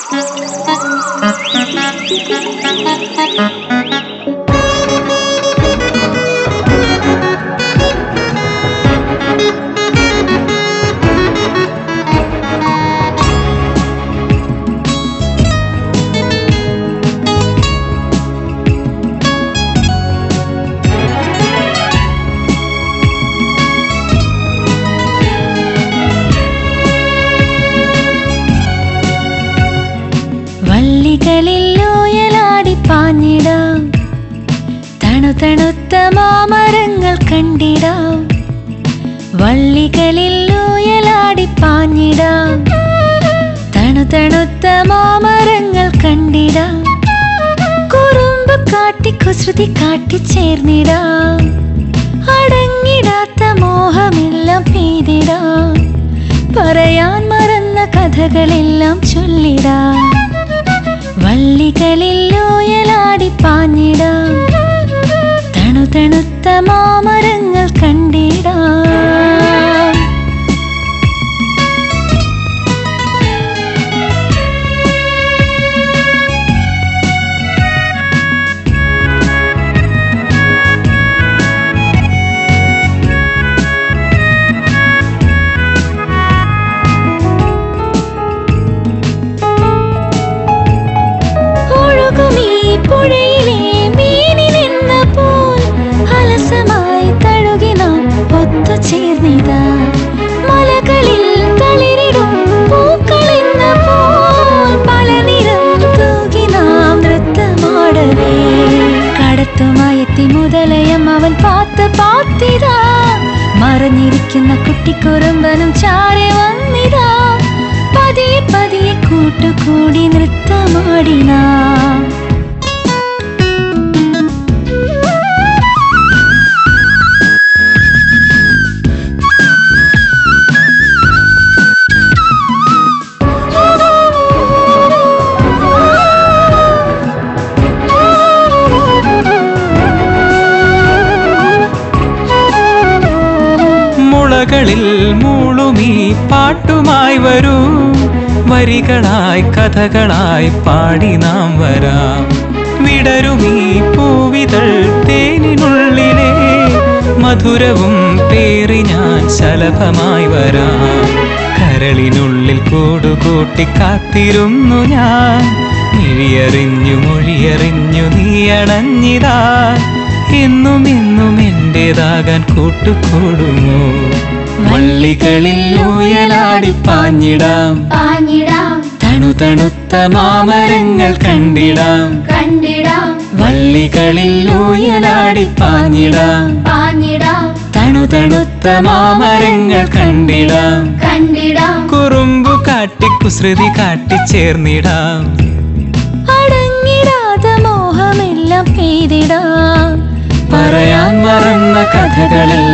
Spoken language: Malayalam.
വള്ളികളിൽ ഊയലാടി പാഞ്ഞിടാം തണുതണുത്ത മാമരങ്ങൾ കണ്ടിടാം വള്ളികളിൽ ഊയലാടി പാഞ്ഞിടാം തണുതണുത്ത മാമരങ്ങൾ കണ്ടിടാം കുറുമ്പ് കാട്ടി കുസൃതി കാട്ടി ചേർന്നിടാം അടങ്ങിടാത്ത മോഹമെല്ലാം പെയ്തിടാം പറയാൻ മറന്ന കഥകളെല്ലാം ചൊല്ലിടാം വള്ളികളിൽ ഊയലാടി പാഞ്ഞിടാം തണുതണുത്ത മാമരങ്ങൾ കണ്ടിടാം ഒഴുകുമീ പുഴയിലെ മീനിനെന്ന പോൽ അലസമായി തഴുകി നാം ഒത്തുചേർന്നിതാ മലകളിൽ തളിരിടും പൂക്കളെന്ന പോൽ പല നിറം തൂകി നാം നൃത്തമാടവേ കടത്തുമായെത്തി മുതലയം അവൻ പാത്ത് പാത്തിതാ മറഞ്ഞിരിക്കുന്ന കുട്ടിക്കുറുമ്പനും ചാരെ വന്നിതാ പതിയെ പതിയെ കൂട്ടുകൂടി നൃത്തമാടിനാ മുളകളിൽ മൂളുമീ പാട്ടുമായി വരൂ വരികളായി കഥകളായി പാടി നാം വരാം വിടരുമീ പൂവിതൾ തേനിനുള്ളിലെ മധുരവും പേറി ഞാൻ ശലഭമായി വരാം കരളിനുള്ളിൽ കൂടുകൂട്ടി കാത്തിരുന്നു ഞാൻ മിഴിയറിഞ്ഞു മൊഴിയറിഞ്ഞു നീ അണഞ്ഞിതാ എന്നും എന്നും എന്റേതാകാൻ കൂട്ടുകൂടുമോ വള്ളികളിൽ ഊയലാടി പാഞ്ഞിടാം പാഞ്ഞിടാം തണുതണുത്ത മാമരങ്ങൾ കണ്ടിടാം കണ്ടിടാം വള്ളികളിൽ ഊയലാടി പാഞ്ഞിടാം പാഞ്ഞിടാം തണുതണുത്ത മാമരങ്ങൾ കണ്ടിടാം കണ്ടിടാം കുറുമ്പു കാട്ടി കുസൃതി കാട്ടി ചേർന്നിടാം അടങ്ങിടാതെ മോഹമെല്ലാം പെയ്തിടാം പറയാൻ മറന്ന കഥകളിൽ